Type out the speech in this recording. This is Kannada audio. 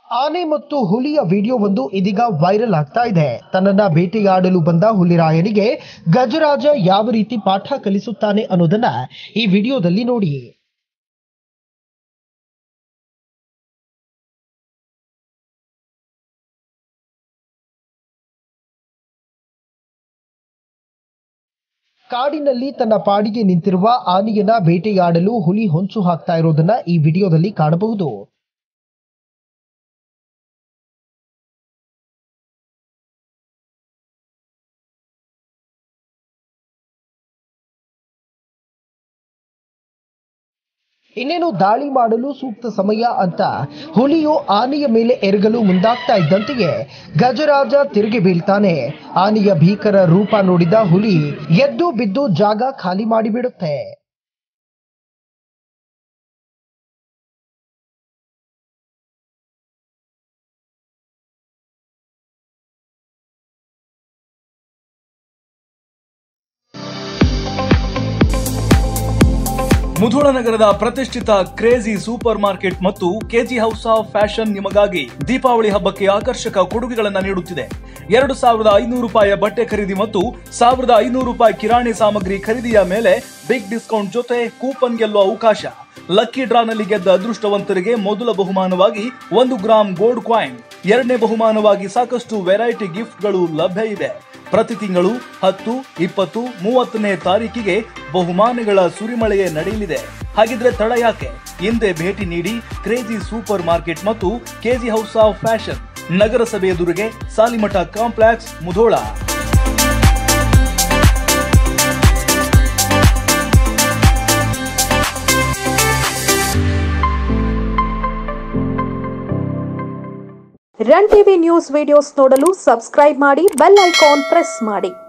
ಆನೆ ಮತ್ತು ಹುಲಿಯ ವಿಡಿಯೋವೊಂದು ಇದೀಗ ವೈರಲ್ ಆಗ್ತಾ ಇದೆ ತನ್ನನ್ನ ಬೇಟೆಯಾಡಲು ಬಂದ ಹುಲಿರಾಯನಿಗೆ ಗಜರಾಜ ಯಾವ ರೀತಿ ಪಾಠ ಕಲಿಸುತ್ತಾನೆ ಅನ್ನೋದನ್ನ ಈ ವಿಡಿಯೋದಲ್ಲಿ ನೋಡಿ ಕಾಡಿನಲ್ಲಿ ತನ್ನ ಪಾಡಿಗೆ ನಿಂತಿರುವ ಆನೆಯನ್ನ ಬೇಟೆಯಾಡಲು ಹುಲಿ ಹೊಂಚು ಹಾಕ್ತಾ ಇರೋದನ್ನ ಈ ವಿಡಿಯೋದಲ್ಲಿ ಕಾಣಬಹುದು ಇನ್ನೇನು ದಾಳಿ ಮಾಡಲು ಸೂಕ್ತ ಸಮಯ ಅಂತ ಹುಲಿಯು ಆನೆಯ ಮೇಲೆ ಎರಗಲು ಮುಂದಾಗ್ತಾ ಇದ್ದಂತೆಯೇ ಗಜರಾಜ ತಿರುಗಿ ಬೀಳ್ತಾನೆ ಆನೆಯ ಭೀಕರ ರೂಪ ನೋಡಿದ ಹುಲಿ ಎದ್ದು ಬಿದ್ದು ಜಾಗ ಖಾಲಿ ಮಾಡಿಬಿಡುತ್ತೆ ಮುಧೋಳ ನಗರದ ಪ್ರತಿಷ್ಠಿತ ಕ್ರೇಜಿ ಸೂಪರ್ ಮಾರ್ಕೆಟ್ ಮತ್ತು ಕೆಜಿ ಹೌಸ್ ಆಫ್ ಫ್ಯಾಷನ್ ನಿಮಗಾಗಿ ದೀಪಾವಳಿ ಹಬ್ಬಕ್ಕೆ ಆಕರ್ಷಕ ಕೊಡುಗೆಗಳನ್ನು ನೀಡುತ್ತಿದೆ ಎರಡು ಸಾವಿರದ ಐನೂರು ರೂಪಾಯಿಯ ಬಟ್ಟೆ ಖರೀದಿ ಮತ್ತು ಸಾವಿರದ ಐನೂರು ರೂಪಾಯಿ ಕಿರಾಣಿ ಸಾಮಗ್ರಿ ಖರೀದಿಯ ಮೇಲೆ ಬಿಗ್ ಡಿಸ್ಕೌಂಟ್ ಜೊತೆ ಕೂಪನ್ ಗೆಲ್ಲುವ ಅವಕಾಶ ಲಕ್ಕಿ ಡ್ರಾನಲ್ಲಿ ಗೆದ್ದ ಅದೃಷ್ಟವಂತರಿಗೆ ಮೊದಲ ಬಹುಮಾನವಾಗಿ ಒಂದು ಗ್ರಾಂ ಗೋಲ್ಡ್ ಕಾಯಿನ್ ಎರಡನೇ ಬಹುಮಾನವಾಗಿ ಸಾಕಷ್ಟು ವೆರೈಟಿ ಗಿಫ್ಟ್ಗಳು ಲಭ್ಯ ಇದೆ ಪ್ರತಿ ತಿಂಗಳು ಹತ್ತು ಇಪ್ಪತ್ತು ಮೂವತ್ತನೇ ತಾರೀಕಿಗೆ ಬಹುಮಾನಗಳ ಸುರಿಮಳೆಯೇ ನಡೆಯಲಿದೆ ಹಾಗಿದ್ರೆ ತಡ ಯಾಕೆ ಹಿಂದೆ ಭೇಟಿ ನೀಡಿ ಕ್ರೇಜಿ ಸೂಪರ್ ಮಾರ್ಕೆಟ್ ಮತ್ತು ಕೆಜಿ ಹೌಸ್ ಆಫ್ ಫ್ಯಾಷನ್ ನಗರಸಭೆ ಎದುರಿಗೆ Salimath complex Mudhol run TV news videos ನೋಡಲು ಸಬ್ಸ್ಕ್ರೈಬ್ ಮಾಡಿ ಬೆಲ್ ಐಕಾನ್ ಪ್ರೆಸ್ ಮಾಡಿ